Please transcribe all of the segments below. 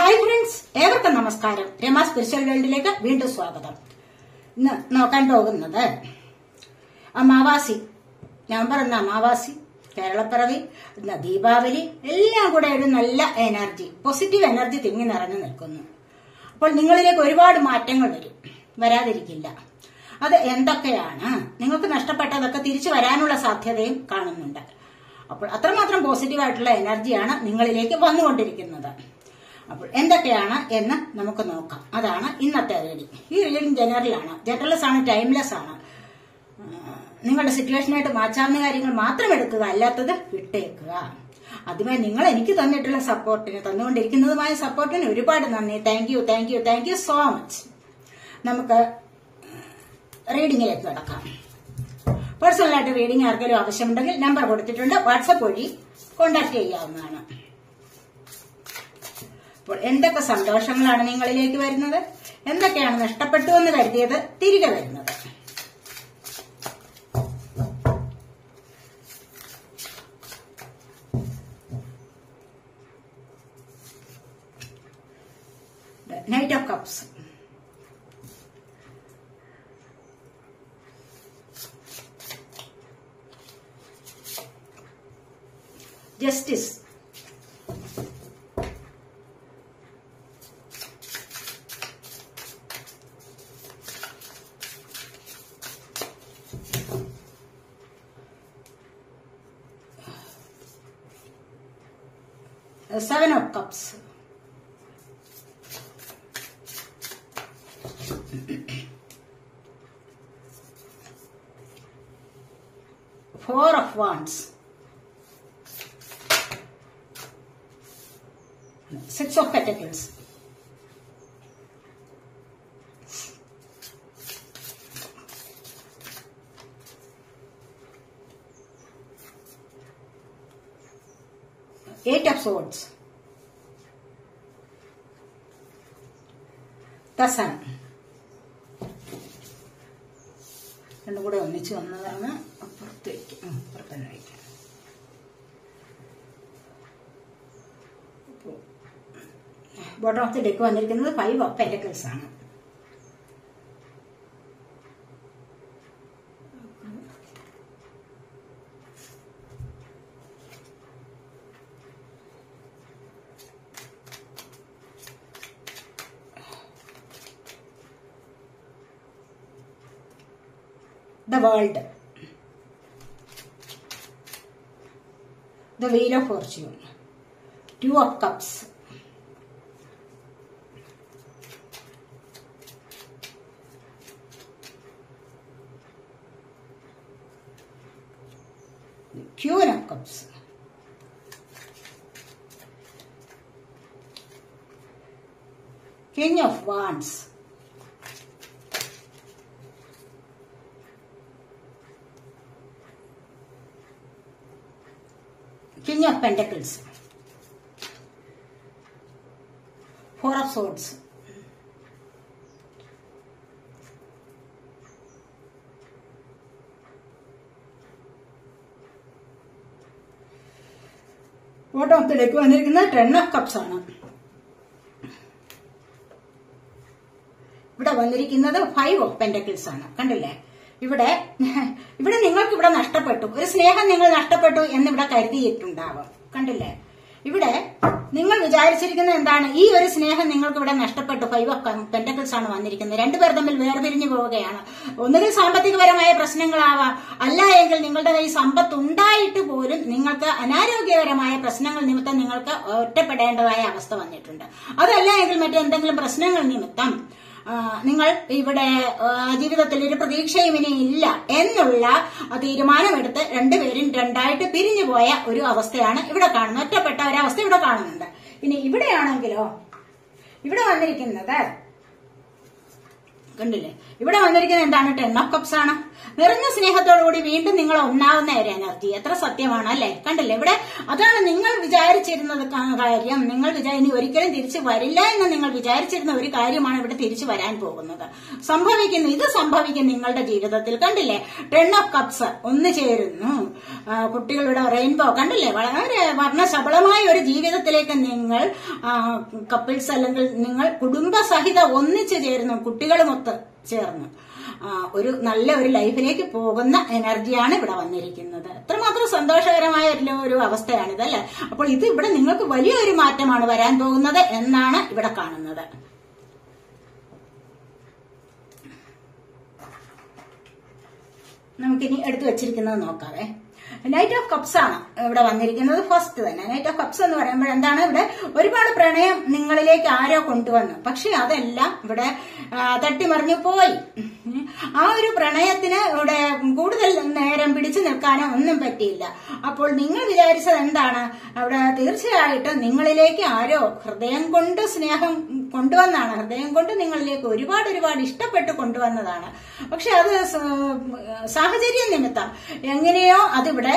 Hi friends ഏവർക്കും നമസ്കാരം Rama spiritual വേൾഡിലേക്ക് വീണ്ടും സ്വാഗതം ഇന്ന് നോക്കാൻ പോകുന്നത് അമാവാസി നവംബർ എന്ന അമാവാസി കേരളപ്പിറവി ഇന്ന് ദീപാവലി എല്ലാം കൂടെ ഒരു നല്ല എനർജി പോസിറ്റീവ് എനർജി തിങ്ങി നിറഞ്ഞു നിൽക്കുന്നു അപ്പോൾ നിങ്ങളിലേക്ക് ഒരുപാട് മാറ്റങ്ങൾ വരും വരാതിരിക്കില്ല അത് എന്തൊക്കെയാണ് നിങ്ങൾക്ക് നഷ്ടപ്പെട്ടതൊക്കെ തിരിച്ചു വരാനുള്ള സാധ്യതയും കാണുന്നുണ്ട് അപ്പോൾ അത്രമാത്രം പോസിറ്റീവ് ആയിട്ടുള്ള എനർജിയാണ് നിങ്ങളിലേക്ക് വന്നുകൊണ്ടിരിക്കുന്നത് അപ്പോൾ എന്തൊക്കെയാണ് എന്ന് നമുക്ക് നോക്കാം അതാണ് ഇന്നത്തെ റീഡിംഗ് ഈ റീഡിംഗ് ജനറലാണ് ജനറൽസ് ആണ് ടൈംലെസ് ആണ് ആ, നിങ്ങളുടെ സിറ്റുവേഷനായിട്ട് മാറ്റാവുന്ന കാര്യങ്ങൾ മാത്രം എടുക്കുക അല്ലാത്തത് വിട്ടേക്കുക അതുമായി നിങ്ങൾ എനിക്ക് തന്നിട്ടുള്ള സപ്പോർട്ടിന് തന്നുകൊണ്ടിരിക്കുന്നതുമായ സപ്പോർട്ടിന് ഒരുപാട് നന്ദി thank you thank you thank you so much നമുക്ക് റീഡിങ്ങിലേക്ക് കിടക്കാം പേഴ്സണലായിട്ട് റീഡിംഗ് ആർക്കെങ്കിലും ആവശ്യമുണ്ടെങ്കിൽ നമ്പർ കൊടുത്തിട്ടുണ്ട് വാട്സപ്പ് വഴി കോൺടാക്ട് ചെയ്യാവുന്നതാണ് അപ്പോൾ എന്തൊക്കെ സന്തോഷങ്ങളാണ് നിങ്ങളിലേക്ക് വരുന്നത് എന്തൊക്കെയാണ് നഷ്ടപ്പെട്ടു എന്ന് കരുതിയത് തിരികെ വരുന്നത് knight of cups justice seven of cups four of wands six of pentacles eight of swords the sun രണ്ടും കൂടെ ഒന്നിച്ച് വന്നതാണ് അപ്പുറത്ത് വയ്ക്കാം ഉം, അപ്പുറത്ത് തന്നെ വയ്ക്കാം ബോട്ടം ഓഫ് ദി ഡെക്ക് വന്നിരിക്കുന്നത് ഫൈവ് ഓഫ് പെറ്റക്കിൾസ് ആണ് the world. The Wheel of Fortune. Two of Cups. The Queen of Cups. King of Wands. King of Pentacles. Four of Swords. Bottom of the deck വന്നിരിക്കുന്നത് ten of cups ആണ് ഇവിടെ വന്നിരിക്കുന്നത് five of pentacles ആണ് കണ്ടില്ലേ ഇവിടെ ഇവിടെ നിങ്ങൾക്ക് ഇവിടെ നഷ്ടപ്പെട്ടു ഒരു സ്നേഹം നിങ്ങൾ നഷ്ടപ്പെട്ടു എന്നിവിടെ കരുതിയിട്ടുണ്ടാവും കണ്ടില്ലേ ഇവിടെ നിങ്ങൾ വിചാരിച്ചിരിക്കുന്നത് എന്താണ് ഈ ഒരു സ്നേഹം നിങ്ങൾക്ക് ഇവിടെ നഷ്ടപ്പെട്ടു ഫൈവ് ഓഫ് പെന്റക്കിൾസ് ആണ് വന്നിരിക്കുന്നത് രണ്ടുപേർ തമ്മിൽ വേർപിരിഞ്ഞു പോവുകയാണ് ഒന്നുകിൽ സാമ്പത്തികപരമായ പ്രശ്നങ്ങളാവാം അല്ല എങ്കിൽ നിങ്ങളുടെ കയ്യിൽ സമ്പത്ത് ഉണ്ടായിട്ട് പോലും നിങ്ങൾക്ക് അനാരോഗ്യകരമായ പ്രശ്നങ്ങൾ നിമിത്തം നിങ്ങൾക്ക് ഒറ്റപ്പെടേണ്ടതായ അവസ്ഥ വന്നിട്ടുണ്ട് അതല്ല എങ്കിൽ മറ്റെന്തെങ്കിലും പ്രശ്നങ്ങൾ നിമിത്തം ആ, നിങ്ങൾ ഇവിടെ ആ, ജീവിതത്തിൽ ഒരു പ്രതീക്ഷയും ഇനി ഇല്ല എന്നുള്ള തീരുമാനമെടുത്ത് രണ്ടുപേരും രണ്ടായിട്ട് പിരിഞ്ഞു പോയ ഒരു അവസ്ഥയാണ് ഇവിടെ കാണുന്നത് ഒറ്റപ്പെട്ട ഒരവസ്ഥ ഇവിടെ കാണുന്നുണ്ട് ഇനി ഇവിടെയാണെങ്കിലോ ഇവിടെ വന്നിരിക്കുന്നത് കണ്ടില്ലേ ഇവിടെ വന്നിരിക്കുന്നത് എന്താണ് ടെൻ ഓഫ് കപ്സ് ആണ് നിറഞ്ഞ സ്നേഹത്തോടുകൂടി വീണ്ടും നിങ്ങൾ ഒന്നാവുന്ന ഒരു എനർജി എത്ര സത്യമാണ് അല്ലെ കണ്ടില്ലേ ഇവിടെ അതാണ് നിങ്ങൾ വിചാരിച്ചിരുന്നത് കാ- കാര്യം നിങ്ങൾ വിചാ ഇനി ഒരിക്കലും തിരിച്ചു വരില്ല എന്ന് നിങ്ങൾ വിചാരിച്ചിരുന്ന ഒരു കാര്യമാണ് ഇവിടെ തിരിച്ചു വരാൻ പോകുന്നത് സംഭവിക്കുന്നു ഇത് സംഭവിക്കും നിങ്ങളുടെ ജീവിതത്തിൽ കണ്ടില്ലേ ടെൻ ഓഫ് കപ്സ് ഒന്ന് ചേരുന്നു ആ, കുട്ടികളുടെ റെയിൻബോ കണ്ടില്ലേ വളരെ വർണ്ണശബളമായ ഒരു ജീവിതത്തിലേക്ക് നിങ്ങൾ കപ്പിൾസ് അല്ലെങ്കിൽ നിങ്ങൾ കുടുംബസഹിതം ഒന്നിച്ചു ചേരുന്നു കുട്ടികളുമൊത്ത് ചേർന്ന് ആ, ഒരു നല്ല ഒരു ലൈഫിലേക്ക് പോകുന്ന എനർജിയാണ് ഇവിടെ വന്നിരിക്കുന്നത് എത്രമാത്രം സന്തോഷകരമായ ഒരു ഒരു അവസ്ഥയാണിത് അല്ലെ അപ്പോൾ ഇത് ഇവിടെ നിങ്ങൾക്ക് വലിയൊരു മാറ്റമാണ് വരാൻ പോകുന്നത് എന്നാണ് ഇവിടെ കാണുന്നത് നമുക്കിനി എടുത്തു വെച്ചിരിക്കുന്നത് നോക്കാവേ നൈറ്റ് ഓഫ് കപ്സ് ആണ് ഇവിടെ വന്നിരിക്കുന്നത് ഫസ്റ്റ് തന്നെ നൈറ്റ് ഓഫ് കപ്സ് എന്ന് പറയുമ്പോൾ എന്താണ് ഇവിടെ ഒരുപാട് പ്രണയം നിങ്ങളിലേക്ക് ആരോ കൊണ്ടുവന്നു പക്ഷെ അതെല്ലാം ഇവിടെ ആ, തട്ടിമറിഞ്ഞു പോയി ഉം. ആ ഒരു പ്രണയത്തിന് ഇവിടെ കൂടുതൽ നേരം പിടിച്ചു നിൽക്കാനോ ഒന്നും പറ്റിയില്ല അപ്പോൾ നിങ്ങൾ വിചാരിച്ചത് എന്താണ് അവിടെ തീർച്ചയായിട്ടും നിങ്ങളിലേക്ക് ആരോ ഹൃദയം കൊണ്ട് സ്നേഹം കൊണ്ടുവന്നാണ് ഹൃദയം കൊണ്ട് നിങ്ങളിലേക്ക് ഒരുപാട് ഒരുപാട് ഇഷ്ടപ്പെട്ട് കൊണ്ടുവന്നതാണ് പക്ഷെ അത് സ- സാഹചര്യ നിമിത്തം എങ്ങനെയോ അതിവിടെ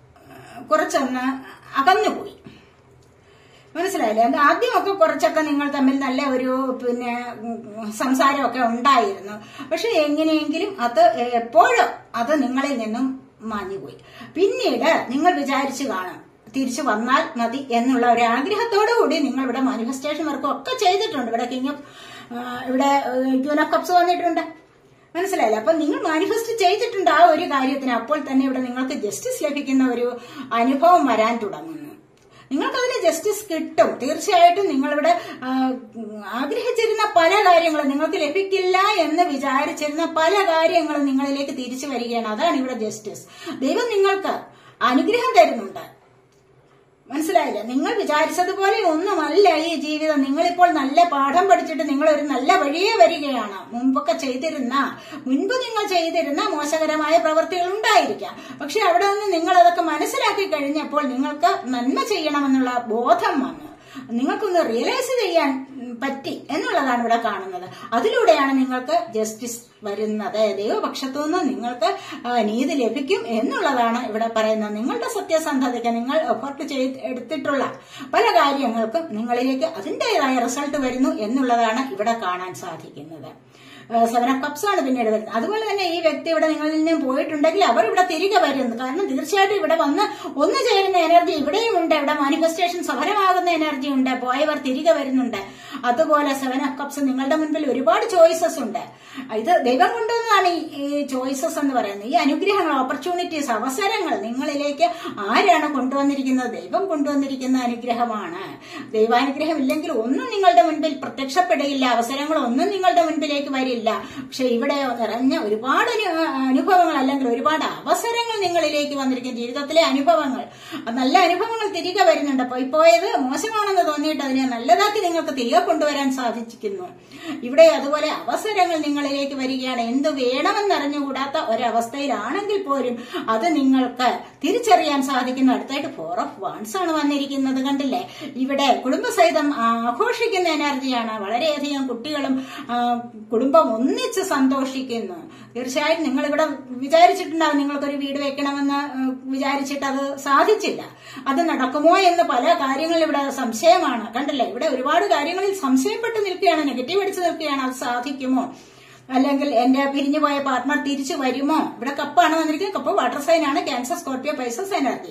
കുറച്ചൊന്ന് അകന്നുപോയി മനസ്സിലായില്ലേ അത് ആദ്യമൊക്കെ കുറച്ചൊക്കെ നിങ്ങൾ തമ്മിൽ നല്ല ഒരു പിന്നെ ഉം, സംസാരമൊക്കെ ഉണ്ടായിരുന്നു പക്ഷെ എങ്ങനെയെങ്കിലും അത് എപ്പോഴും അത് നിങ്ങളിൽ നിന്നും മാഞ്ഞുപോയി പിന്നീട് നിങ്ങൾ വിചാരിച്ചു കാണും തിരിച്ചു വന്നാൽ മതി എന്നുള്ള ഒരു ആഗ്രഹത്തോടു കൂടി നിങ്ങൾ ഇവിടെ മാനിഫെസ്റ്റേഷൻ വർക്കും ഒക്കെ ചെയ്തിട്ടുണ്ട് ഇവിടെ കിങ് ഓഫ് ഇവിടെ ക്യൂൻ ഓഫ് കപ്സ് വന്നിട്ടുണ്ട് മനസ്സിലായില്ല അപ്പൊ നിങ്ങൾ മാനിഫെസ്റ്റ് ചെയ്തിട്ടുണ്ട് ആ ഒരു കാര്യത്തിന് അപ്പോൾ തന്നെ ഇവിടെ നിങ്ങൾക്ക് ജസ്റ്റിസ് ലഭിക്കുന്ന ഒരു അനുഭവം വരാൻ തുടങ്ങുന്നു നിങ്ങൾക്കതിന് ജസ്റ്റിസ് കിട്ടും തീർച്ചയായിട്ടും നിങ്ങളിവിടെ ആ, ആഗ്രഹിച്ചിരുന്ന പല കാര്യങ്ങളും നിങ്ങൾക്ക് ലഭിക്കില്ല എന്ന് വിചാരിച്ചിരുന്ന പല കാര്യങ്ങളും നിങ്ങളിലേക്ക് തിരിച്ചു വരികയാണ് അതാണ് ഇവിടെ ജസ്റ്റിസ് ദൈവം നിങ്ങൾക്ക് അനുഗ്രഹം തരുന്നുണ്ട് മനസ്സിലായില്ല നിങ്ങൾ വിചാരിച്ചതുപോലെ ഒന്നുമല്ല ഈ ജീവിതം നിങ്ങളിപ്പോൾ നല്ല പാഠം പഠിച്ചിട്ട് നിങ്ങൾ ഒരു നല്ല വഴിയെ വരികയാണ് മുമ്പൊക്കെ ചെയ്തിരുന്ന മുൻപ് നിങ്ങൾ ചെയ്തിരുന്ന മോശകരമായ പ്രവൃത്തികൾ ഉണ്ടായിരിക്കാം പക്ഷെ അവിടെ നിന്ന് നിങ്ങൾ അതൊക്കെ മനസ്സിലാക്കി കഴിഞ്ഞപ്പോൾ നിങ്ങൾക്ക് നന്മ ചെയ്യണമെന്നുള്ള ബോധം വന്നു നിങ്ങൾക്കൊന്ന് റിയലൈസ് ചെയ്യാൻ ഉം, പറ്റി എന്നുള്ളതാണ് ഇവിടെ കാണുന്നത് അതിലൂടെയാണ് നിങ്ങൾക്ക് ജസ്റ്റിസ് വരുന്നത് ദൈവപക്ഷത്തു നിന്ന് നിങ്ങൾക്ക് ആ, നീതി ലഭിക്കും എന്നുള്ളതാണ് ഇവിടെ പറയുന്നത് നിങ്ങളുടെ സത്യസന്ധതയ്ക്ക് നിങ്ങൾ എഫർട്ട് ചെയ്ത് എടുത്തിട്ടുള്ള പല കാര്യങ്ങൾക്കും നിങ്ങളിലേക്ക് അതിൻ്റെതായ റിസൾട്ട് വരുന്നു എന്നുള്ളതാണ് ഇവിടെ കാണാൻ സാധിക്കുന്നത് സെവൻ ഓഫ് കപ്സ് ആണ് പിന്നീട് വരുന്നത് അതുപോലെ തന്നെ ഈ വ്യക്തി ഇവിടെ നിങ്ങളിൽ നിന്നും പോയിട്ടുണ്ടെങ്കിൽ അവർ ഇവിടെ തിരികെ വരുന്നു കാരണം തീർച്ചയായിട്ടും ഇവിടെ വന്ന് ഒന്നു ചേരുന്ന എനർജി ഇവിടെയും ഉണ്ട് ഇവിടെ മാനിഫെസ്റ്റേഷൻ സഫലമാകുന്ന എനർജി ഉണ്ട് പോയവർ തിരികെ വരുന്നുണ്ട് അതുപോലെ സെവൻ ഓഫ് കപ്സ് നിങ്ങളുടെ മുൻപിൽ ഒരുപാട് ചോയ്സസ് ഉണ്ട് ഇത് ദൈവം കൊണ്ടുവന്നതാണ് ഈ- ഈ ചോയ്സസ് എന്ന് പറയുന്നത് ഈ അനുഗ്രഹങ്ങൾ ഓപ്പർച്യൂണിറ്റീസ് അവസരങ്ങൾ നിങ്ങളിലേക്ക് ആരാണ് കൊണ്ടുവന്നിരിക്കുന്നത് ദൈവം കൊണ്ടുവന്നിരിക്കുന്ന അനുഗ്രഹമാണ് ദൈവാനുഗ്രഹം ഇല്ലെങ്കിൽ ഒന്നും നിങ്ങളുടെ മുൻപിൽ പ്രത്യക്ഷപ്പെടുകയില്ല അവസരങ്ങൾ ഒന്നും നിങ്ങളുടെ മുൻപിലേക്ക് വരില്ല പക്ഷെ ഇവിടെ നിറഞ്ഞ ഒരുപാട് അനു- അനുഭവങ്ങൾ അല്ലെങ്കിൽ ഒരുപാട് അവസരങ്ങൾ നിങ്ങളിലേക്ക് വന്നിരിക്കും ജീവിതത്തിലെ അനുഭവങ്ങൾ ആ നല്ല അനുഭവങ്ങൾ തിരികെ വരുന്നുണ്ട് പോയി പോയത് മോശമാണെന്ന് തോന്നിയിട്ട് അതിനെ നല്ലതാക്കി നിങ്ങൾക്ക് തിരികെ കൊണ്ടുവരാൻ സാധിക്കുന്നു ഇവിടെ അതുപോലെ അവസരങ്ങൾ നിങ്ങളിലേക്ക് വരികയാണ് എന്ത് വേണമെന്നറിഞ്ഞുകൂടാത്ത ഒരവസ്ഥയിലാണെങ്കിൽ പോലും അത് നിങ്ങൾക്ക് തിരിച്ചറിയാൻ സാധിക്കുന്നു അടുത്തായിട്ട് ഫോർ ഓഫ് വൺസ് ആണ് വന്നിരിക്കുന്നത് കണ്ടില്ലേ ഇവിടെ കുടുംബസഹിതം ആഘോഷിക്കുന്ന എനർജിയാണ് വളരെയധികം കുട്ടികളും ആ, കുടുംബം ഒന്നിച്ച് സന്തോഷിക്കുന്നു തീർച്ചയായും നിങ്ങൾ ഇവിടെ വിചാരിച്ചിട്ടുണ്ടാവും നിങ്ങൾക്കൊരു വീട് വെക്കണമെന്ന് ഉം, വിചാരിച്ചിട്ട് അത് സാധിച്ചില്ല അത് നടക്കുമോ എന്ന് പല കാര്യങ്ങളിൽ ഇവിടെ സംശയമാണ് കണ്ടില്ലേ ഇവിടെ ഒരുപാട് കാര്യങ്ങളിൽ സംശയപ്പെട്ട് നിൽക്കുകയാണ് നെഗറ്റീവ് അടിച്ചു നിൽക്കുകയാണ് അത് സാധിക്കുമോ അല്ലെങ്കിൽ എന്റെ പിരിഞ്ഞുപോയ പാർട്ട്ണർ തിരിച്ചു വരുമോ ഇവിടെ കപ്പാണ് വന്നിരിക്കുന്നത് കപ്പ് വാട്ടർ സൈൻ ആണ് cancer scorpio pisces energy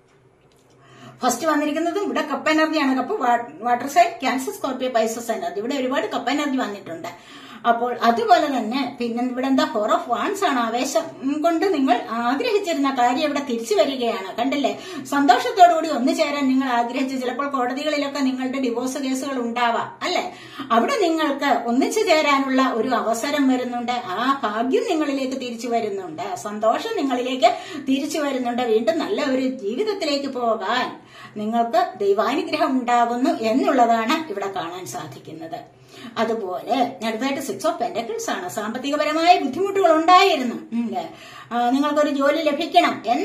first വന്നിരിക്കുന്നതും ഇവിടെ കപ്പ് എനർജിയാണ് cup water sign cancer scorpio pisces energy ഇവിടെ ഒരുപാട് കപ്പ് എനർജി വന്നിട്ടുണ്ട് അപ്പോൾ അതുപോലെ തന്നെ പിന്നെ ഇവിടെ എന്താ ഫോർ ഓഫ് വാൺസ് ആണ് ആവേശം കൊണ്ട് നിങ്ങൾ ആഗ്രഹിച്ചിരുന്ന കാര്യം ഇവിടെ തിരിച്ചു വരികയാണ് കണ്ടില്ലേ സന്തോഷത്തോടുകൂടി ഒന്നു ചേരാൻ നിങ്ങൾ ആഗ്രഹിച്ചു ചിലപ്പോൾ കോടതികളിലൊക്കെ നിങ്ങളുടെ ഡിവോഴ്സ് കേസുകൾ ഉണ്ടാവാം അല്ലെ അവിടെ നിങ്ങൾക്ക് ഒന്നിച്ചു ചേരാനുള്ള ഒരു അവസരം വരുന്നുണ്ട് ആ ഭാഗ്യം നിങ്ങളിലേക്ക് തിരിച്ചു വരുന്നുണ്ട് സന്തോഷം നിങ്ങളിലേക്ക് തിരിച്ചു വരുന്നുണ്ട് വീണ്ടും നല്ല ഒരു ജീവിതത്തിലേക്ക് പോകാൻ നിങ്ങൾക്ക് ദൈവാനുഗ്രഹം ഉണ്ടാകുന്നു എന്നുള്ളതാണ് ഇവിടെ കാണാൻ സാധിക്കുന്നത് അതുപോലെ അടുത്തായിട്ട് സിക്സ് ഓഫ് പെൻഡക്കിൾസ് ആണ് സാമ്പത്തികപരമായ ബുദ്ധിമുട്ടുകൾ ഉണ്ടായിരുന്നു ഉം. ആ, നിങ്ങൾക്കൊരു ജോലി ലഭിക്കണം എന്നൊക്കെ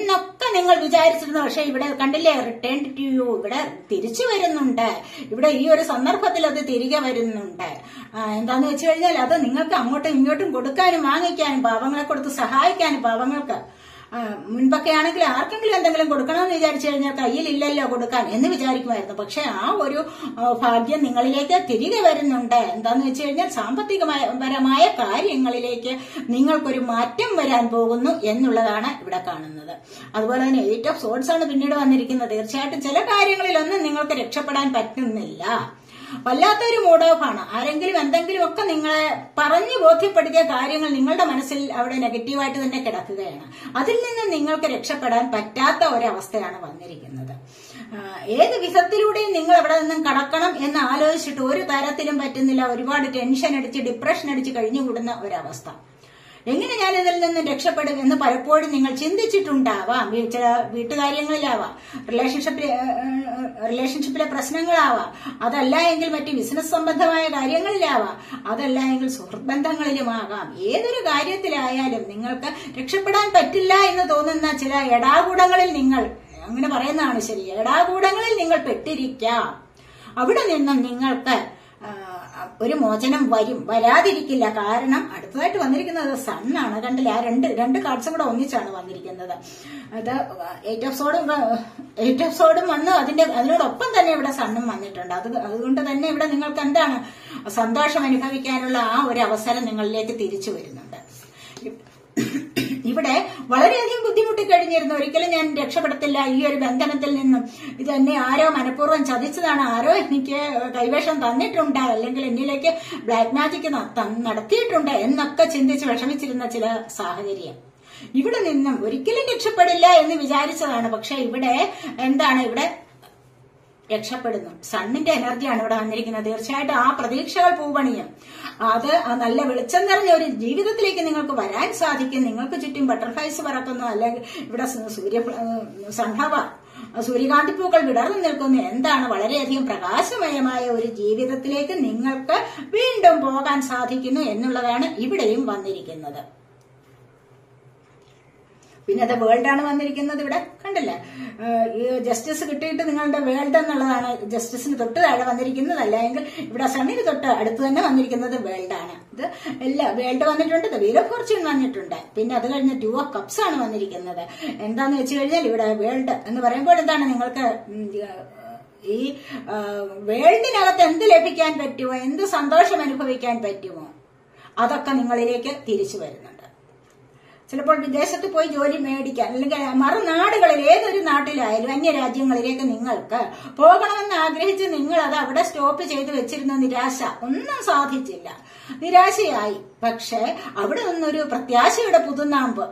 എന്നൊക്കെ നിങ്ങൾ വിചാരിച്ചിരുന്നു പക്ഷെ ഇവിടെ കണ്ടില്ലേ റിട്ടേൺ ടു യു ഇവിടെ തിരിച്ചു വരുന്നുണ്ട് ഇവിടെ ഈ ഒരു സന്ദർഭത്തിൽ അത് തിരികെ വരുന്നുണ്ട് ആ, എന്താന്ന് വെച്ച് കഴിഞ്ഞാൽ അത് നിങ്ങൾക്ക് അങ്ങോട്ടും ഇങ്ങോട്ടും കൊടുക്കാനും വാങ്ങിക്കാനും പാവങ്ങളെ കൊടുത്ത് സഹായിക്കാനും പാവങ്ങൾക്ക് ആ, മുൻപൊക്കെ ആണെങ്കിൽ ആർക്കെങ്കിലും എന്തെങ്കിലും കൊടുക്കണമെന്ന് വിചാരിച്ചു കഴിഞ്ഞാൽ കയ്യിലില്ലല്ലോ കൊടുക്കാൻ എന്ന് വിചാരിക്കുമായിരുന്നു പക്ഷെ ആ ഒരു ആ, ഭാഗ്യം നിങ്ങളിലേക്ക് തിരികെ വരുന്നുണ്ട് എന്താന്ന് വെച്ച് കഴിഞ്ഞാൽ സാമ്പത്തികമായ പരമായ കാര്യങ്ങളിലേക്ക് നിങ്ങൾക്കൊരു മാറ്റം വരാൻ പോകുന്നു എന്നുള്ളതാണ് ഇവിടെ കാണുന്നത് അതുപോലെ തന്നെ എയ്റ്റ് ഓഫ് സോഡ്സ് ആണ് പിന്നീട് വന്നിരിക്കുന്നത് തീർച്ചയായിട്ടും ചില കാര്യങ്ങളിലൊന്നും നിങ്ങൾക്ക് രക്ഷപ്പെടാൻ പറ്റുന്നില്ല വല്ലാത്തൊരു മൂഡ് ഓഫ് ആണ് ആരെങ്കിലും എന്തെങ്കിലും ഒക്കെ നിങ്ങളെ പറഞ്ഞു ബോധ്യപ്പെടുത്തിയ കാര്യങ്ങൾ നിങ്ങളുടെ മനസ്സിൽ അവിടെ നെഗറ്റീവായിട്ട് തന്നെ കിടക്കുകയാണ് അതിൽ നിന്ന് നിങ്ങൾക്ക് രക്ഷപ്പെടാൻ പറ്റാത്ത ഒരവസ്ഥയാണ് വന്നിരിക്കുന്നത് ആ, ഏത് വിധത്തിലൂടെയും നിങ്ങൾ അവിടെ നിന്നും കടക്കണം എന്ന് ആലോചിച്ചിട്ട് ഒരു തരത്തിലും പറ്റുന്നില്ല ഒരുപാട് ടെൻഷൻ അടിച്ച് ഡിപ്രഷൻ അടിച്ച് കഴിഞ്ഞുകൂടുന്ന ഒരവസ്ഥ എങ്ങനെ ഞാൻ ഇതിൽ നിന്നും രക്ഷപ്പെടും എന്ന് പലപ്പോഴും നിങ്ങൾ ചിന്തിച്ചിട്ടുണ്ടാവാം വീ- ചില വീട്ടുകാര്യങ്ങളിലാവാം റിലേഷൻഷിപ്പിലെ റിലേഷൻഷിപ്പിലെ പ്രശ്നങ്ങളാവാം അതല്ല എങ്കിൽ മറ്റ് ബിസിനസ് സംബന്ധമായ കാര്യങ്ങളിലാവാം അതല്ല എങ്കിൽ സുഹൃത്ത് ബന്ധങ്ങളിലുമാകാം ഏതൊരു കാര്യത്തിലായാലും നിങ്ങൾക്ക് രക്ഷപ്പെടാൻ പറ്റില്ല എന്ന് തോന്നുന്ന ചില എടാകൂടങ്ങളിൽ നിങ്ങൾ അങ്ങനെ പറയുന്നതാണ് ശരി എടാകൂടങ്ങളിൽ നിങ്ങൾ പെട്ടിരിക്കാം അവിടെ നിന്നും നിങ്ങൾക്ക് ആ, ഒരു മോചനം വരും വരാതിരിക്കില്ല കാരണം അടുത്തതായിട്ട് വന്നിരിക്കുന്നത് സണ്ണാണ് കണ്ടില്ല ആ രണ്ട് രണ്ട് കാർഡ്സും കൂടെ ഒന്നിച്ചാണ് വന്നിരിക്കുന്നത് അത് എയ്റ്റ് ഓഫ് സോഡും എയ്റ്റ് ഓഫ് സോഡും വന്ന് അതിന്റെ അതിനോടൊപ്പം തന്നെ ഇവിടെ സണ്ണും വന്നിട്ടുണ്ട് അത് അതുകൊണ്ട് തന്നെ ഇവിടെ നിങ്ങൾക്ക് എന്താണ് സന്തോഷം അനുഭവിക്കാനുള്ള ആ ഒരു അവസരം നിങ്ങളിലേക്ക് തിരിച്ചു വരുന്നുണ്ട് ഇവിടെ വളരെയധികം ബുദ്ധിമുട്ടി കഴിഞ്ഞിരുന്നു ഒരിക്കലും ഞാൻ രക്ഷപ്പെടത്തില്ല ഈ ഒരു ബന്ധനത്തിൽ നിന്നും ഇത് എന്നെ ആരോ മനഃപൂർവ്വം ചതിച്ചതാണ് ആരോ എനിക്ക് കൈവേഷം തന്നിട്ടുണ്ട് അല്ലെങ്കിൽ എന്നിലേക്ക് ബ്ലാക്ക് മാജിക് നടത്തിയിട്ടുണ്ട് എന്നൊക്കെ ചിന്തിച്ച് വിഷമിച്ചിരുന്ന ചില സാഹചര്യം ഇവിടെ നിന്നും ഒരിക്കലും രക്ഷപ്പെടില്ല എന്ന് വിചാരിച്ചതാണ് പക്ഷെ ഇവിടെ എന്താണ് ഇവിടെ രക്ഷപ്പെടുന്നു സണ്ണിന്റെ എനർജിയാണ് ഇവിടെ വന്നിരിക്കുന്നത് തീർച്ചയായിട്ടും ആ പ്രതീക്ഷകൾ പൂവണിയും അത് ആ നല്ല വെളിച്ചം നിറഞ്ഞ ഒരു ജീവിതത്തിലേക്ക് നിങ്ങൾക്ക് വരാൻ സാധിക്കും നിങ്ങൾക്ക് ചുറ്റും ബട്ടർഫ്ലൈസ് പറക്കുന്നു അല്ലെങ്കിൽ ഇവിടെ സു- സൂര്യ സംഭവ സൂര്യകാന്തി പൂക്കൾ വിടർന്നു നിൽക്കുന്നു എന്താണ് വളരെയധികം പ്രകാശമയമായ ഒരു ജീവിതത്തിലേക്ക് നിങ്ങൾക്ക് വീണ്ടും പോകാൻ സാധിക്കുന്നു എന്നുള്ളതാണ് ഇവിടെയും വന്നിരിക്കുന്നത് പിന്നെ അത് വേൾഡ് ആണ് വന്നിരിക്കുന്നത് ഇവിടെ കണ്ടില്ലേ ഏഹ് ഈ ജസ്റ്റിസ് കിട്ടിയിട്ട് നിങ്ങളുടെ വേൾഡ് എന്നുള്ളതാണ് ജസ്റ്റിസിന് തൊട്ട് താഴെ വന്നിരിക്കുന്നത് അല്ലെങ്കിൽ ഇവിടെ സണ്ണിന് തൊട്ട് അടുത്ത് തന്നെ വന്നിരിക്കുന്നത് വേൾഡ് ആണ് ഇത് എല്ലാ വേൾഡ് വന്നിട്ടുണ്ട് വീൽ ഓഫ് ഫോർച്യൂൺ വന്നിട്ടുണ്ട് പിന്നെ അത് കഴിഞ്ഞ് ടു ഓഫ് കപ്സ് ആണ് വന്നിരിക്കുന്നത് എന്താന്ന് വെച്ച് കഴിഞ്ഞാൽ ഇവിടെ വേൾഡ് എന്ന് പറയുമ്പോൾ എന്താണ് നിങ്ങൾക്ക് ഉം, ഈ ആ, വേൾഡിനകത്ത് എന്ത് ലഭിക്കാൻ പറ്റുമോ എന്ത് സന്തോഷം അനുഭവിക്കാൻ പറ്റുമോ അതൊക്കെ നിങ്ങളിലേക്ക് തിരിച്ചു വരുന്നുണ്ട് ചിലപ്പോൾ വിദേശത്ത് പോയി ജോലി മേടിക്കാൻ അല്ലെങ്കിൽ മറുനാടുകളിൽ ഏതൊരു നാട്ടിലായാലും അന്യരാജ്യങ്ങളിലേക്ക് നിങ്ങൾക്ക് പോകണമെന്ന് ആഗ്രഹിച്ച് നിങ്ങൾ അത് അവിടെ സ്റ്റോപ്പ് ചെയ്ത് വെച്ചിരുന്ന നിരാശ ഒന്നും സാധിച്ചില്ല നിരാശയായി പക്ഷേ അവിടെ നിന്നൊരു പ്രത്യാശയുടെ പുതുനാമ്പ്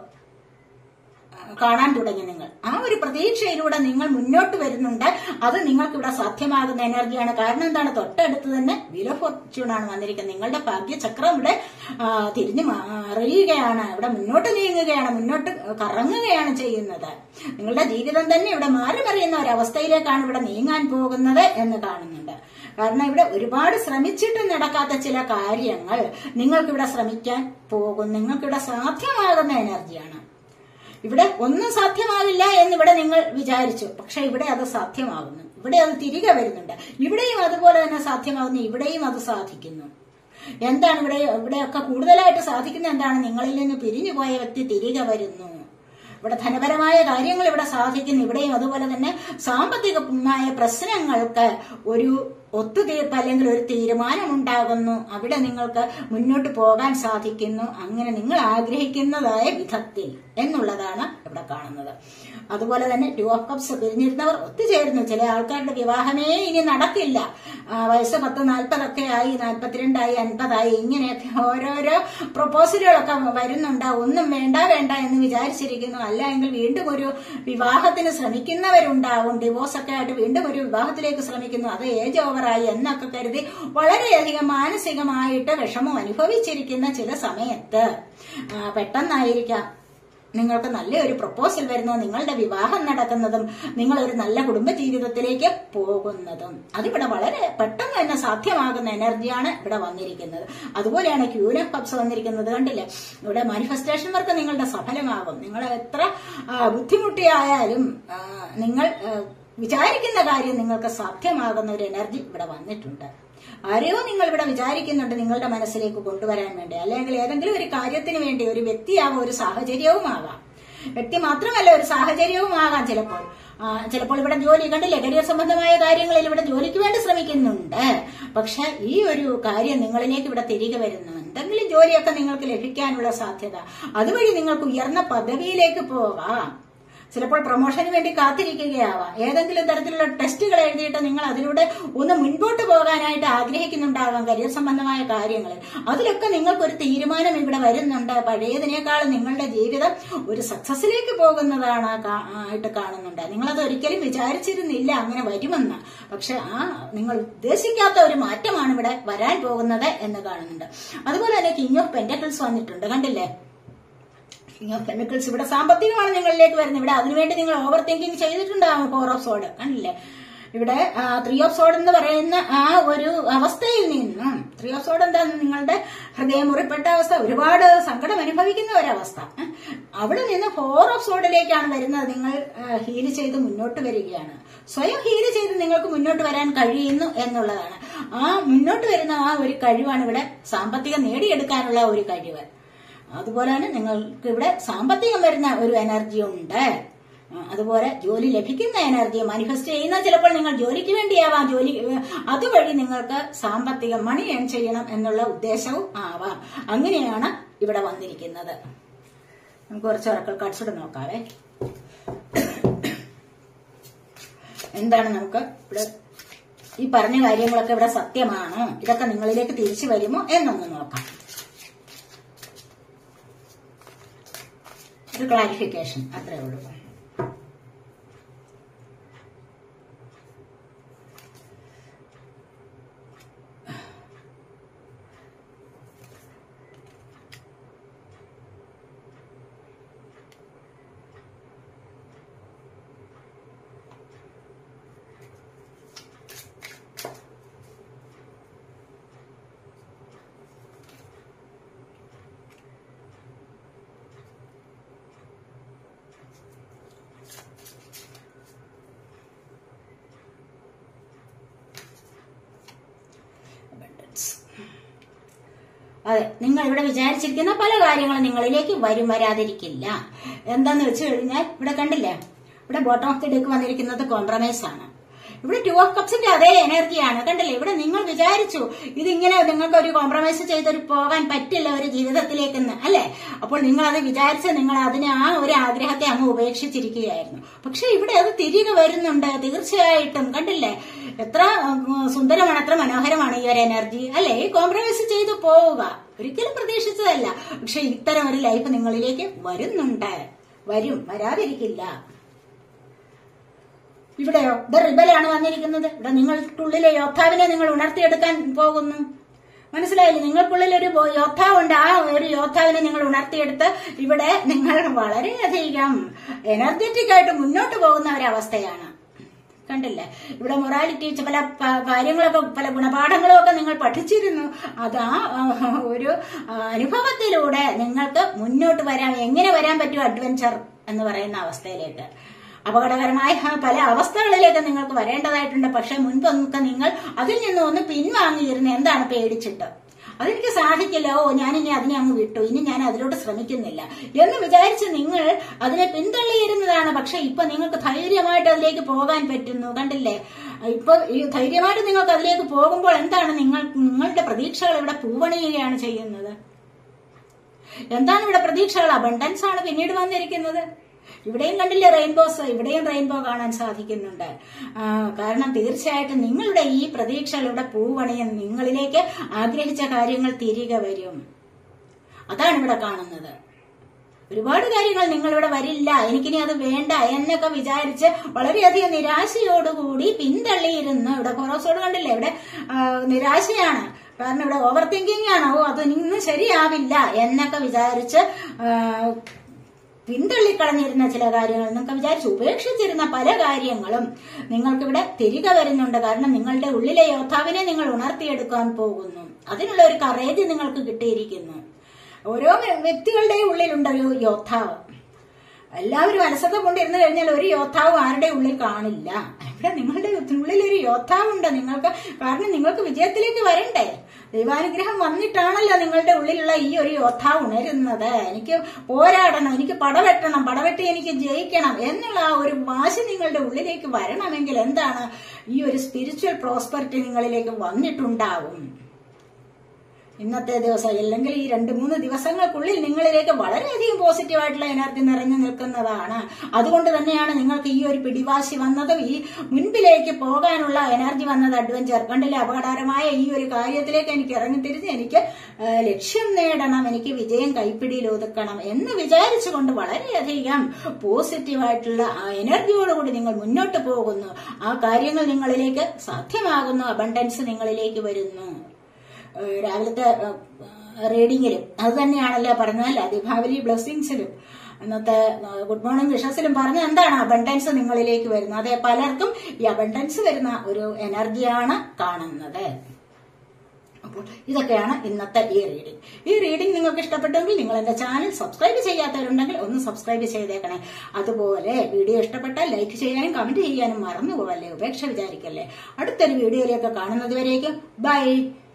കാണാൻ തുടങ്ങി നിങ്ങൾ ആ ഒരു പ്രതീക്ഷയിലൂടെ നിങ്ങൾ മുന്നോട്ട് വരുന്നുണ്ട് അത് നിങ്ങൾക്ക് ഇവിടെ സാധ്യമാകുന്ന എനർജിയാണ് കാരണം എന്താണ് തൊട്ടടുത്ത് തന്നെ വീൽ ഓഫ് ഫോർച്യൂൺ ആണ് വന്നിരിക്കുന്നത് നിങ്ങളുടെ ഭാഗ്യചക്രം ഇവിടെ ആ, തിരിഞ്ഞു അറിയുകയാണ് ഇവിടെ മുന്നോട്ട് നീങ്ങുകയാണ് മുന്നോട്ട് കറങ്ങുകയാണ് ചെയ്യുന്നത് നിങ്ങളുടെ ജീവിതം തന്നെ ഇവിടെ മാറി മറിയുന്ന ഒരവസ്ഥയിലേക്കാണ് ഇവിടെ നീങ്ങാൻ പോകുന്നത് എന്ന് കാണുന്നുണ്ട് കാരണം ഇവിടെ ഒരുപാട് ശ്രമിച്ചിട്ട് നടക്കാത്ത ചില കാര്യങ്ങൾ നിങ്ങൾക്കിവിടെ ശ്രമിക്കാൻ പോകും നിങ്ങൾക്കിവിടെ സാധ്യമാകുന്ന എനർജിയാണ് ഇവിടെ ഒന്നും സാധ്യമാവില്ല എന്നിവിടെ നിങ്ങൾ വിചാരിച്ചു പക്ഷെ ഇവിടെ അത് സാധ്യമാകുന്നു ഇവിടെ അത് തിരികെ വരുന്നുണ്ട് ഇവിടെയും അതുപോലെ തന്നെ സാധ്യമാകുന്നു ഇവിടെയും അത് സാധിക്കുന്നു എന്താണ് ഇവിടെ ഇവിടെയൊക്കെ കൂടുതലായിട്ട് സാധിക്കുന്ന എന്താണ് നിങ്ങളിൽ നിന്ന് പിരിഞ്ഞു പോയ വ്യക്തി തിരികെ വരുന്നു ഇവിടെ ധനപരമായ കാര്യങ്ങൾ ഇവിടെ സാധിക്കുന്നു ഇവിടെയും അതുപോലെ തന്നെ സാമ്പത്തികമായ പ്രശ്നങ്ങൾക്ക് ഒരു ഒത്തുതീർപ്പ് അല്ലെങ്കിൽ ഒരു തീരുമാനം ഉണ്ടാകുന്നു അവിടെ നിങ്ങൾക്ക് മുന്നോട്ട് പോകാൻ സാധിക്കുന്നു അങ്ങനെ നിങ്ങൾ ആഗ്രഹിക്കുന്നതായ വിധത്തിൽ എന്നുള്ളതാണ് ഇവിടെ കാണുന്നത് അതുപോലെ തന്നെ ടു ഓഫ് കപ്സ് പിരിഞ്ഞിരുന്നവർ ഒത്തുചേരുന്നു ചില ആൾക്കാരുടെ വിവാഹമേ ഇനി നടക്കില്ല ആ, വയസ്സ് പത്ത് നാൽപ്പതൊക്കെ ആയി നാൽപ്പത്തിരണ്ടായി അൻപതായി ഇങ്ങനെയൊക്കെ ഓരോരോ പ്രൊപ്പോസലുകളൊക്കെ വരുന്നുണ്ട് ഒന്നും വേണ്ട വേണ്ട എന്ന് വിചാരിച്ചിരിക്കുന്നു അല്ല എങ്കിൽ വീണ്ടും ഒരു വിവാഹത്തിന് ശ്രമിക്കുന്നവരുണ്ടാവും ഡിവോഴ്സ് ഒക്കെ ആയിട്ട് വീണ്ടും ഒരു വിവാഹത്തിലേക്ക് ശ്രമിക്കുന്നു അത് ഏജ് ഓവറായി എന്നൊക്കെ കരുതി വളരെയധികം മാനസികമായിട്ട് വിഷമം അനുഭവിച്ചിരിക്കുന്ന ചില സമയത്ത് ആ, പെട്ടെന്നായിരിക്കാം നിങ്ങൾക്ക് നല്ലൊരു പ്രപ്പോസൽ വരുന്നത് നിങ്ങളുടെ വിവാഹം നടക്കുന്നതും നിങ്ങൾ ഒരു നല്ല കുടുംബ ജീവിതത്തിലേക്ക് പോകുന്നതും അതിവിടെ വളരെ പെട്ടെന്ന് തന്നെ സാധ്യമാകുന്ന എനർജിയാണ് ഇവിടെ വന്നിരിക്കുന്നത് അതുപോലെയാണ് ക്യൂൻ ഓഫ് കപ്സ് വന്നിരിക്കുന്നത് കണ്ടില്ലേ ഇവിടെ മാനിഫെസ്റ്റേഷൻ വർക്ക് നിങ്ങളുടെ സഫലമാകും നിങ്ങൾ എത്ര ആ, ബുദ്ധിമുട്ടിയായാലും ആ, നിങ്ങൾ ആ, വിചാരിക്കുന്ന കാര്യം നിങ്ങൾക്ക് സാധ്യമാകുന്ന ഒരു എനർജി ഇവിടെ വന്നിട്ടുണ്ട് ആരെയോ നിങ്ങൾ ഇവിടെ വിചാരിക്കുന്നുണ്ട് നിങ്ങളുടെ മനസ്സിലേക്ക് കൊണ്ടുവരാൻ വേണ്ടി അല്ലെങ്കിൽ ഏതെങ്കിലും ഒരു കാര്യത്തിന് വേണ്ടി ഒരു വ്യക്തിയാകാം ഒരു സാഹചര്യവുമാകാം വ്യക്തി മാത്രമല്ല ഒരു സാഹചര്യവുമാകാം ചിലപ്പോൾ ആ, ചിലപ്പോൾ ഇവിടെ ജോലി കണ്ടില്ലേ കരിയർ സംബന്ധമായ കാര്യങ്ങളിൽ ഇവിടെ ജോലിക്ക് വേണ്ടി ശ്രമിക്കുന്നുണ്ട് പക്ഷെ ഈ ഒരു കാര്യം നിങ്ങളിലേക്ക് ഇവിടെ തിരികെ വരുന്നു എന്തെങ്കിലും ജോലിയൊക്കെ നിങ്ങൾക്ക് ലഭിക്കാനുള്ള സാധ്യത അതുവഴി നിങ്ങൾക്ക് ഉയർന്ന പദവിയിലേക്ക് പോകാം ചിലപ്പോൾ പ്രൊമോഷന് വേണ്ടി കാത്തിരിക്കുകയാവാം ഏതെങ്കിലും തരത്തിലുള്ള ടെസ്റ്റുകൾ എഴുതിയിട്ട് നിങ്ങൾ അതിലൂടെ ഒന്ന് മുൻപോട്ട് പോകാനായിട്ട് ആഗ്രഹിക്കുന്നുണ്ടാകാം കരിയർ സംബന്ധമായ കാര്യങ്ങളിൽ അതിലൊക്കെ നിങ്ങൾക്കൊരു തീരുമാനം ഇവിടെ വരുന്നുണ്ട് പഴയതിനേക്കാളും നിങ്ങളുടെ ജീവിതം ഒരു സക്സസിലേക്ക് പോകുന്നതാണ് കാ- ആയിട്ട് കാണുന്നുണ്ട് നിങ്ങളത് ഒരിക്കലും വിചാരിച്ചിരുന്നില്ല അങ്ങനെ വരുമെന്ന് പക്ഷെ ആ നിങ്ങൾ ഉദ്ദേശിക്കാത്ത ഒരു മാറ്റമാണ് ഇവിടെ വരാൻ പോകുന്നത് എന്ന് കാണുന്നുണ്ട് അതുപോലെ തന്നെ കിങ് ഓഫ് പെന്റക്കിൾസ് വന്നിട്ടുണ്ട് കണ്ടില്ലേ കെമിക്കൽസ് ഇവിടെ സാമ്പത്തികമാണ് നിങ്ങളിലേക്ക് വരുന്നത് ഇവിടെ അതിനുവേണ്ടി നിങ്ങൾ ഓവർ തിങ്കിങ് ചെയ്തിട്ടുണ്ടാകും ഫോർ ഓഫ് സോഡ് കണ്ടില്ലേ ഇവിടെ ത്രീ ഓഫ് സോഡ് എന്ന് പറയുന്ന ആ ഒരു അവസ്ഥയിൽ നിന്നും ത്രീ ഓഫ് സോഡ് എന്താ നിങ്ങളുടെ ഹൃദയം മുറിപ്പെട്ട അവസ്ഥ ഒരുപാട് സങ്കടം അനുഭവിക്കുന്ന ഒരവസ്ഥ ഏ? അവിടെ നിന്ന് ഫോർ ഓഫ് സോഡിലേക്കാണ് വരുന്നത് നിങ്ങൾ ഹീല് ചെയ്ത് മുന്നോട്ട് വരികയാണ് സ്വയം ഹീല് ചെയ്ത് നിങ്ങൾക്ക് മുന്നോട്ട് വരാൻ കഴിയുന്നു എന്നുള്ളതാണ് ആ മുന്നോട്ട് വരുന്ന ആ ഒരു കഴിവാണ് ഇവിടെ സാമ്പത്തികം നേടിയെടുക്കാനുള്ള ഒരു കഴിവ് അതുപോലെ തന്നെ നിങ്ങൾക്ക് ഇവിടെ സാമ്പത്തികം വരുന്ന ഒരു എനർജി ഉണ്ട് ആ, അതുപോലെ ജോലി ലഭിക്കുന്ന എനർജി മാനിഫെസ്റ്റ് ചെയ്യുന്ന ചിലപ്പോൾ നിങ്ങൾ ജോലിക്ക് വേണ്ടിയാവാം ജോലി ഏഹ്, അതുവഴി നിങ്ങൾക്ക് സാമ്പത്തികം മണി ഏൺ ചെയ്യണം എന്നുള്ള ഉദ്ദേശവും ആവാം അങ്ങനെയാണ് ഇവിടെ വന്നിരിക്കുന്നത് നമുക്ക് കുറച്ച് ഒറക്കൽ കാർഡ്സ് കൂടെ നോക്കാവേ എന്താണ് നമുക്ക് ഇവിടെ ഈ പറഞ്ഞ കാര്യങ്ങളൊക്കെ ഇവിടെ സത്യമാണോ ഇതൊക്കെ നിങ്ങളിലേക്ക് തിരിച്ചു വരുമോ എന്നൊന്ന് നോക്കാം ഒരു ക്ലാരിഫിക്കേഷൻ അത്രേ ഉള്ളൂ abundance. അതെ നിങ്ങൾ ഇവിടെ വിചാരിച്ചിരിക്കുന്ന പല കാര്യങ്ങളും നിങ്ങളിലേക്ക് വരും വരാതിരിക്കില്ല എന്താന്ന് വെച്ച് കഴിഞ്ഞാൽ ഇവിടെ കണ്ടില്ലേ ഇവിടെ ബോട്ടം ഓഫ് ദി ഡെക്ക് വന്നിരിക്കുന്നത് കോംപ്രമൈസ് ആണ് ഇവിടെ ടു ഓഫ് കപ്സിന്റെ അതേ എനർജിയാണ് കണ്ടില്ലേ ഇവിടെ നിങ്ങൾ വിചാരിച്ചു ഇതിങ്ങനെ നിങ്ങൾക്ക് ഒരു കോംപ്രമൈസ് ചെയ്തൊരു പോകാൻ പറ്റില്ല ഒരു ജീവിതത്തിലേക്കെന്ന് അല്ലെ അപ്പോൾ നിങ്ങൾ അത് വിചാരിച്ച് നിങ്ങൾ അതിന് ആ ഒരു ആഗ്രഹത്തെ അങ്ങ് ഉപേക്ഷിച്ചിരിക്കുകയായിരുന്നു പക്ഷെ ഇവിടെ അത് തിരികെ വരുന്നുണ്ട് തീർച്ചയായിട്ടും കണ്ടില്ലേ എത്ര ഉം, സുന്ദരമാണ് എത്ര മനോഹരമാണ് ഈ ഒരു എനർജി അല്ലെ ഈ കോംപ്രമൈസ് ചെയ്തു പോവുക ഒരിക്കലും പ്രതീക്ഷിച്ചതല്ല പക്ഷെ ഇത്തരം ഒരു ലൈഫ് നിങ്ങളിലേക്ക് വരുന്നുണ്ട് വരും വരാതിരിക്കില്ല ഇവിടെയോ ഇത് റിബലാണ് വന്നിരിക്കുന്നത് ഇവിടെ നിങ്ങൾക്കുള്ളിലെ യോദ്ധാവിനെ നിങ്ങൾ ഉണർത്തിയെടുക്കാൻ പോകുന്നു മനസ്സിലായില്ലേ നിങ്ങൾക്കുള്ളിൽ ഒരു ബോ- യോദ്ധാവുണ്ട് ആ ഒരു യോദ്ധാവിനെ നിങ്ങൾ ഉണർത്തിയെടുത്ത് ഇവിടെ നിങ്ങൾ വളരെയധികം എനർജറ്റിക് ആയിട്ട് മുന്നോട്ട് പോകുന്ന ഒരവസ്ഥയാണ് കണ്ടില്ലേ ഇവിടെ മൊറാലിറ്റി പല പ- കാര്യങ്ങളൊക്കെ പല ഗുണപാഠങ്ങളും ഒക്കെ നിങ്ങൾ പഠിച്ചിരുന്നു അത് ആ ആ, ഒരു ആ, അനുഭവത്തിലൂടെ നിങ്ങൾക്ക് മുന്നോട്ട് വരാൻ എങ്ങനെ വരാൻ പറ്റും അഡ്വഞ്ചർ എന്ന് പറയുന്ന അവസ്ഥയിലേക്ക് അപകടകരമായ പല അവസ്ഥകളിലേക്ക് നിങ്ങൾക്ക് വരേണ്ടതായിട്ടുണ്ട് പക്ഷെ മുൻപൊക്കെ നിങ്ങൾ അതിൽ നിന്ന് ഒന്ന് പിൻവാങ്ങിയിരുന്നു എന്താണ് പേടിച്ചിട്ട് അതെനിക്ക് സാധിക്കില്ല ഓ ഞാനിനി അതിനെ അങ്ങ് വിട്ടു ഇനി ഞാൻ അതിലോട്ട് ശ്രമിക്കുന്നില്ല എന്ന് വിചാരിച്ച് നിങ്ങൾ അതിനെ പിന്തള്ളിയിരുന്നതാണ് പക്ഷെ ഇപ്പൊ നിങ്ങൾക്ക് ധൈര്യമായിട്ട് അതിലേക്ക് പോകാൻ പറ്റുന്നു കണ്ടില്ലേ ഇപ്പൊ ഈ ധൈര്യമായിട്ട് നിങ്ങൾക്ക് അതിലേക്ക് പോകുമ്പോൾ എന്താണ് നിങ്ങൾ നിങ്ങളുടെ പ്രതീക്ഷകൾ ഇവിടെ പൂവണിയുകയാണ് ചെയ്യുന്നത് എന്താണ് ഇവിടെ പ്രതീക്ഷകൾ അബണ്ടൻസ് ആണ് പിന്നീട് വന്നിരിക്കുന്നത് ഇവിടെയും കണ്ടില്ലേ റെയിൻബോസ് ഇവിടെയും റെയിൻബോ കാണാൻ സാധിക്കുന്നുണ്ട് ആ, കാരണം തീർച്ചയായിട്ടും നിങ്ങളുടെ ഈ പ്രതീക്ഷകൾ ഇവിടെ പൂവണിയും നിങ്ങളിലേക്ക് ആഗ്രഹിച്ച കാര്യങ്ങൾ തിരികെ വരും അതാണ് ഇവിടെ കാണുന്നത് ഒരുപാട് കാര്യങ്ങൾ നിങ്ങളിവിടെ വരില്ല എനിക്കിനി അത് വേണ്ട എന്നൊക്കെ വിചാരിച്ച് വളരെയധികം നിരാശയോടുകൂടി പിന്തള്ളിയിരുന്നു ഇവിടെ കൊറോസോട് കണ്ടില്ലേ ഇവിടെ ആ, നിരാശയാണ് കാരണം ഇവിടെ ഓവർ തിങ്കിങ് ആണ് ഓ അത് ഇന്ന് ശരിയാവില്ല എന്നൊക്കെ വിചാരിച്ച് ആ, പിന്തള്ളിക്കളഞ്ഞിരുന്ന ചില കാര്യങ്ങൾ നിങ്ങൾക്ക് വിചാരിച്ചു ഉപേക്ഷിച്ചിരുന്ന പല കാര്യങ്ങളും നിങ്ങൾക്കിവിടെ തിരികെ വരുന്നുണ്ട് കാരണം നിങ്ങളുടെ ഉള്ളിലെ യോദ്ധാവിനെ നിങ്ങൾ ഉണർത്തിയെടുക്കാൻ പോകുന്നു അതിനുള്ള ഒരു കറേജ് നിങ്ങൾക്ക് കിട്ടിയിരിക്കുന്നു ഓരോ വ്യക്തികളുടെയും ഉള്ളിലുണ്ട് ഒരു യോദ്ധാവ് എല്ലാവരും അലസത കൊണ്ടിരുന്നു കഴിഞ്ഞാൽ ഒരു യോദ്ധാവും ആരുടെ ഉള്ളിൽ കാണില്ല ഇവിടെ നിങ്ങളുടെ ഉള്ളിൽ ഒരു യോദ്ധാവുണ്ട് നിങ്ങൾക്ക് കാരണം നിങ്ങൾക്ക് വിജയത്തിലേക്ക് വരണ്ടേ ദൈവാനുഗ്രഹം വന്നിട്ടാണല്ലോ നിങ്ങളുടെ ഉള്ളിലുള്ള ഈ ഒരു യോദ്ധാവ് ഉണരുന്നത് എനിക്ക് പോരാടണം എനിക്ക് പടവെട്ടണം പടവെട്ടി എനിക്ക് ജയിക്കണം എന്നുള്ള ആ ഒരു വാശി നിങ്ങളുടെ ഉള്ളിലേക്ക് വരണമെങ്കിൽ എന്താണ് ഈ ഒരു സ്പിരിച്വൽ പ്രോസ്പെറിറ്റി നിങ്ങളിലേക്ക് വന്നിട്ടുണ്ടാവും ഇന്നത്തെ ദിവസം അല്ലെങ്കിൽ ഈ രണ്ട് മൂന്ന് ദിവസങ്ങൾക്കുള്ളിൽ നിങ്ങളിലേക്ക് വളരെയധികം പോസിറ്റീവായിട്ടുള്ള എനർജി നിറഞ്ഞു നിൽക്കുന്നതാണ് അതുകൊണ്ട് തന്നെയാണ് നിങ്ങൾക്ക് ഈ ഒരു പിടിവാശി വന്നതും ഈ മുൻപിലേക്ക് പോകാനുള്ള എനർജി വന്നത് അഡ്വഞ്ചർ കണ്ടില്ലേ അപകടകരമായ ഈ ഒരു കാര്യത്തിലേക്ക് എനിക്ക് ഇറങ്ങിത്തിരിഞ്ഞ് എനിക്ക് ആ, ലക്ഷ്യം നേടണം എനിക്ക് വിജയം കൈപ്പിടിയിൽ ഒതുക്കണം എന്ന് വിചാരിച്ചുകൊണ്ട് വളരെയധികം പോസിറ്റീവായിട്ടുള്ള ആ എനർജിയോടുകൂടി നിങ്ങൾ മുന്നോട്ട് പോകുന്നു ആ കാര്യങ്ങൾ നിങ്ങളിലേക്ക് സാധ്യമാകുന്നു അബണ്ടൻസ് നിങ്ങളിലേക്ക് വരുന്നു ഏഹ് രാവിലത്തെ റീഡിങ്ങിലും അത് തന്നെയാണല്ലോ പറഞ്ഞാൽ ദീപാവലി ബ്ലെസ്സിങ്സിലും ഇന്നത്തെ ഗുഡ് മോർണിംഗ് വിഷസിലും പറഞ്ഞ എന്താണ് അബണ്ടൻസ് നിങ്ങളിലേക്ക് വരുന്നത് അതെ പലർക്കും ഈ അബണ്ടൻസ് വരുന്ന ഒരു എനർജിയാണ് കാണുന്നത് അപ്പോൾ ഇതൊക്കെയാണ് ഇന്നത്തെ ഈ റീഡിംഗ് ഈ റീഡിംഗ് നിങ്ങൾക്ക് ഇഷ്ടപ്പെട്ടെങ്കിൽ നിങ്ങൾ എന്റെ ചാനൽ സബ്സ്ക്രൈബ് ചെയ്യാത്തവരുണ്ടെങ്കിൽ ഒന്ന് സബ്സ്ക്രൈബ് ചെയ്തേക്കണേ അതുപോലെ വീഡിയോ ഇഷ്ടപ്പെട്ടാൽ ലൈക്ക് ചെയ്യാനും കമന്റ് ചെയ്യാനും മറന്നു പോവല്ലേ ഉപേക്ഷ വിചാരിക്കല്ലേ അടുത്തൊരു വീഡിയോയിലേക്ക് കാണുന്നത് വരേക്കും ബൈ